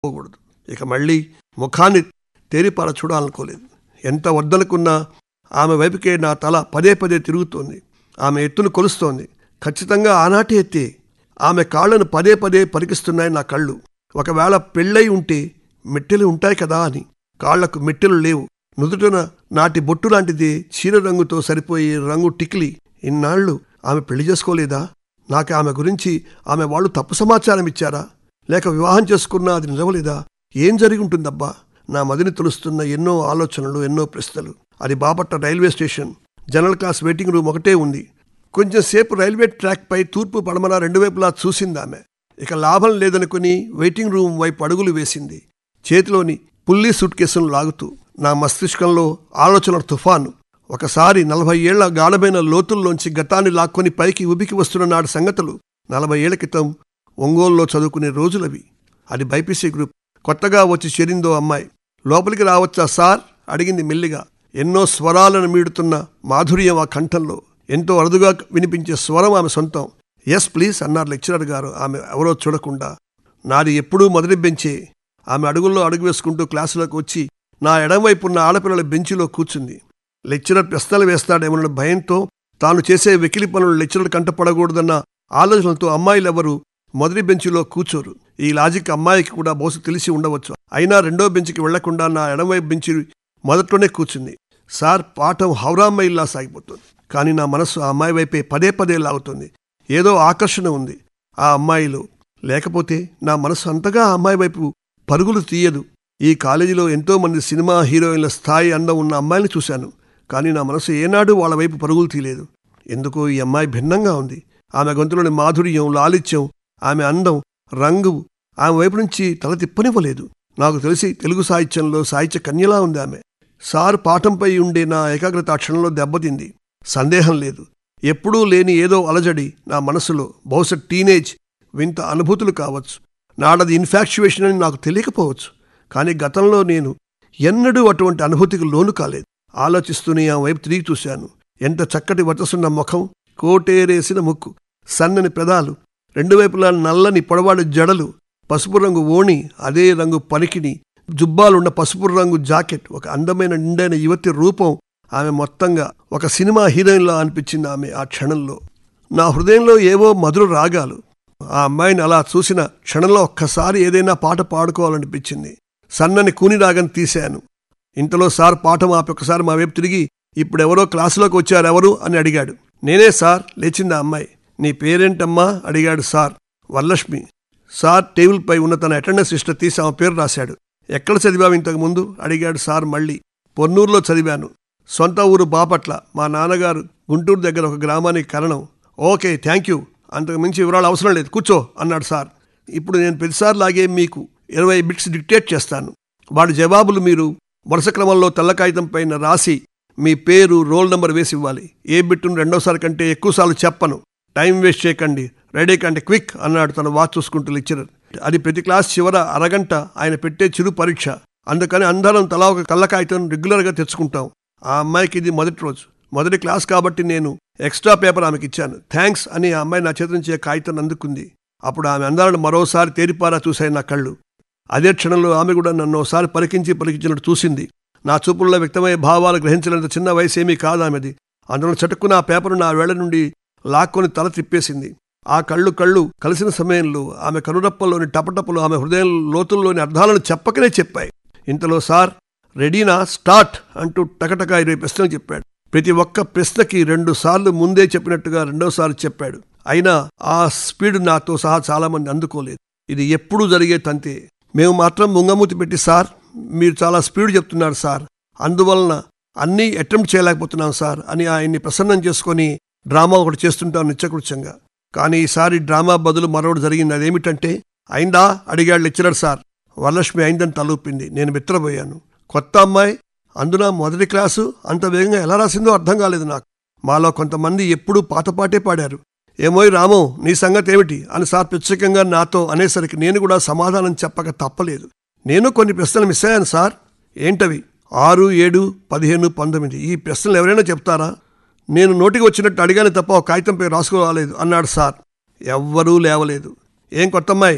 పోకూడదు ఇక మళ్ళీ ముఖాన్ని తేరిపార చూడాలనుకోలేదు ఎంత వద్దనుకున్నా ఆమె వైపుకే నా తల పదే పదే తిరుగుతోంది ఆమె ఎత్తును కొలుస్తోంది ఖచ్చితంగా ఆనాటి ఎత్తే ఆమె కాళ్లను పదే పదే పరికిస్తున్నాయి నా కళ్ళు ఒకవేళ పెళ్ళై ఉంటే మెట్టెలు ఉంటాయి కదా అని కాళ్లకు మెట్టెలు లేవు నుదుటన నాటి బొట్టు లాంటిది చీర రంగుతో సరిపోయే రంగు టిక్లీ ఇన్నాళ్ళు ఆమె పెళ్లి చేసుకోలేదా నాకు ఆమె గురించి ఆమె వాళ్ళు తప్పు సమాచారం ఇచ్చారా లేక వివాహం చేసుకున్నా అది నిజమలేదా ఏం జరిగి ఉంటుందబ్బా నా మదిని తొలుస్తున్న ఎన్నో ఆలోచనలు ఎన్నో ప్రశ్నలు అది Bapatla railway station general class waiting room ఒకటే ఉంది కొంచెం సేపు రైల్వే ట్రాక్ పై తూర్పు పడమర రెండు వైపులా చూసింది ఆమె ఇక లాభం లేదనుకుని వెయిటింగ్ రూమ్ వైపు అడుగులు వేసింది చేతిలోని పుల్లి సూట్ కేసును లాగుతూ నా మస్తిష్కంలో ఆలోచనల తుఫాను ఒకసారి నలభై ఏళ్ల గాఢమైన లోతుల్లోంచి గతాన్ని లాక్కొని పైకి ఉబికి వస్తున్న నాటి సంగతులు నలభై ఏళ్ల క్రితం ఒంగోలులో చదువుకునే రోజులవి అది బైపీసీ గ్రూప్ కొత్తగా వచ్చి చేరిందో అమ్మాయి లోపలికి రావచ్చా సార్ అడిగింది మెల్లిగా ఎన్నో స్వరాలను మీడుతున్న మాధుర్యం ఆ కంఠంలో ఎంతో అరుదుగా వినిపించే స్వరం ఆమె సొంతం ఎస్ ప్లీజ్ అన్నారు లెక్చరర్ గారు ఆమె ఎవరో చూడకుండా నాది ఎప్పుడూ మొదటి బెంచే ఆమె అడుగుల్లో అడుగు వేసుకుంటూ క్లాసులోకి వచ్చి నా ఎడమవైపు ఉన్న ఆడపిల్లల బెంచిలో కూర్చుంది లెక్చరర్ ప్రశ్నలు వేస్తాడేమన్న భయంతో తాను చేసే వెకిలి పనులు లెక్చరర్ కంటపడకూడదన్న ఆలోచనలతో అమ్మాయిలెవరూ మొదటి బెంచిలో కూర్చోరు ఈ లాజిక్ అమ్మాయికి కూడా బహుశా తెలిసి ఉండవచ్చు అయినా రెండో బెంచ్కి వెళ్లకుండా నా ఎడమవైపు బెంచి మొదట్లోనే కూర్చుంది సార్ పాఠం హౌరామ్మైల్లా సాగిపోతుంది కానీ నా మనసు ఆ అమ్మాయి వైపే పదే పదే లాగుతుంది ఏదో ఆకర్షణ ఉంది ఆ అమ్మాయిలో లేకపోతే నా మనసు అంతగా ఆ అమ్మాయి వైపు పరుగులు తీయదు ఈ కాలేజీలో ఎంతో మంది సినిమా హీరోయిన్ల స్థాయి అందం ఉన్న అమ్మాయిని చూశాను కానీ నా మనసు ఏనాడు వాళ్ళ వైపు పరుగులు తీయలేదు ఎందుకో ఈ అమ్మాయి భిన్నంగా ఉంది ఆమె గొంతులోని మాధుర్యం లాలిత్యం ఆమె అందం రంగు ఆమె వైపు నుంచి తల తిప్పనివ్వలేదు నాకు తెలిసి తెలుగు సాహిత్యంలో సాహిత్య కన్యలా ఉంది ఆమె సార్ పాఠంపై ఉండే నా ఏకాగ్రత ఆ క్షణంలో దెబ్బతింది సందేహం లేదు ఎప్పుడూ లేని ఏదో అలజడి నా మనసులో బహుశా టీనేజ్ వింత అనుభూతులు కావచ్చు నాడది ఇన్ఫాక్చువేషన్ అని నాకు తెలియకపోవచ్చు కానీ గతంలో నేను ఎన్నడూ అటువంటి అనుభూతికి లోను కాలేదు ఆలోచిస్తూనే ఆ వైపు తిరిగి చూశాను ఎంత చక్కటి వతసున్న ముఖం కోటేరేసిన ముక్కు సన్నని పెదాలు రెండు వైపులా నల్లని పొడవాడు జడలు పసుపు రంగు ఓణి అదే రంగు పనికిని జుబ్బాలున్న పసుపు రంగు జాకెట్ ఒక అందమైన నిండైన యువతి రూపం ఆమె మొత్తంగా ఒక సినిమా హీరోయిన్లా అనిపించింది ఆమె ఆ క్షణంలో నా హృదయంలో ఏవో మధుర రాగాలు ఆ అమ్మాయిని అలా చూసిన క్షణంలో ఒక్కసారి ఏదైనా పాట పాడుకోవాలనిపించింది సన్నని కూని రాగం తీశాను ఇంతలో సార్ పాఠం ఆపి ఒకసారి మా వైపు తిరిగి ఇప్పుడెవరో క్లాసులోకి వచ్చారెవరు అని అడిగాడు నేనే సార్ లేచింది ఆ అమ్మాయి నీ పేరేంటమ్మా అడిగాడు సార్ వరలక్ష్మి సార్ టేబుల్పై ఉన్న తన అటెండెన్స్ లిస్టు తీసి ఆమె పేరు రాశాడు ఎక్కడ చదివావు ఇంతకు ముందు అడిగాడు సార్ మళ్ళీ పొన్నూరులో చదివాను సొంత ఊరు బాపట్ల మా నాన్నగారు గుంటూరు దగ్గర ఒక గ్రామానికి కరణం ఓకే థ్యాంక్ యూ అంతకు మించి వివరాలు అవసరం లేదు కూర్చో అన్నాడు సార్ ఇప్పుడు నేను ప్రతిసారి లాగే మీకు ఇరవై బిట్స్ డిక్టేట్ చేస్తాను వాడి జవాబులు మీరు వరుస క్రమంలో తెల్ల కాగితం పైన రాసి మీ పేరు రోల్ నెంబర్ వేసి ఇవ్వాలి ఏ బిట్టును రెండోసారి కంటే ఎక్కువసార్లు చెప్పను టైం వేస్ట్ చేయకండి రెడీ కంటే క్విక్ అన్నాడు తన వాచ్ చూసుకుంటూ లెక్చరర్ అది ప్రతి క్లాస్ చివర అరగంట ఆయన పెట్టే చిరు పరీక్ష అందుకని అందరం తలా ఒక కళ్ళ కాగితం రెగ్యులర్గా తెచ్చుకుంటాం ఆ అమ్మాయికి ఇది మొదటి రోజు మొదటి క్లాస్ కాబట్టి నేను ఎక్స్ట్రా పేపర్ ఆమెకి ఇచ్చాను థ్యాంక్స్ అని ఆ అమ్మాయి నా చేతి నుంచి కాగితం అందుకుంది అప్పుడు ఆమె అందాలను మరోసారి తేరిపారా చూశాయి నా కళ్ళు అదే క్షణంలో ఆమె కూడా నన్ను ఒకసారి పరికించి పరికించినట్టు చూసింది నా చూపుల్లో వ్యక్తమయ్యే భావాలు గ్రహించలేనంత చిన్న వయసేమీ కాదు ఆమెది అందులో చటుక్కున ఆ పేపరు నా వేళ నుండి లాక్కొని తల తిప్పేసింది ఆ కళ్ళు కళ్ళు కలిసిన సమయంలో ఆమె కనురప్పల్లోని టపటపలు ఆమె హృదయం లోతుల్లోని అర్థాలను చెప్పకనే చెప్పాయి ఇంతలో సార్ రెడీనా స్టార్ట్ అంటూ టకటక ఇరవై ప్రశ్నలు చెప్పాడు ప్రతి ఒక్క ప్రశ్నకి రెండు సార్లు ముందే చెప్పినట్టుగా రెండోసారి చెప్పాడు అయినా ఆ స్పీడ్ నాతో సహా చాలామంది అందుకోలేదు ఇది ఎప్పుడూ జరిగే తంతే మేము మాత్రం ముంగమూతి పెట్టి సార్ మీరు చాలా స్పీడ్ చెప్తున్నారు సార్ అందువలన అన్నీ అటెంప్ట్ చేయలేకపోతున్నాం సార్ అని ఆయన్ని ప్రసన్నం చేసుకొని డ్రామా ఒకటి చేస్తుంటాం నిత్యకృత్యంగా కానీ ఈసారి డ్రామా బదులు మరొకటి జరిగింది అదేమిటంటే అయిందా అడిగాడు లెక్చరర్ సార్ వరలక్ష్మి అయిందని తలూపింది నేను మిత్రపోయాను కొత్త అమ్మాయి అందున మొదటి క్లాసు అంత వేగంగా ఎలా రాసిందో అర్థం కాలేదు నాకు మాలో కొంతమంది ఎప్పుడూ పాటపాటే పాడారు ఏమోయ్ రామో నీ సంగతి ఏమిటి అని సార్ ప్రత్యేకంగా నాతో అనేసరికి నేను కూడా సమాధానం చెప్పక తప్పలేదు నేను కొన్ని ప్రశ్నలు మిస్ అయ్యాను సార్ ఏంటవి ఆరు ఏడు పదిహేను పంతొమ్మిది ఈ ప్రశ్నలు ఎవరైనా చెప్తారా నేను నోటికి వచ్చినట్టు అడిగాను తప్ప ఒక కాగితంపై రాసుకోవాలేదు అన్నాడు సార్ ఎవ్వరూ లేవలేదు ఏం కొత్తమ్మాయి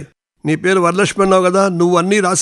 నీ పేరు వరలక్ష్మి అన్నావు కదా నువ్వు అన్నీ రాసి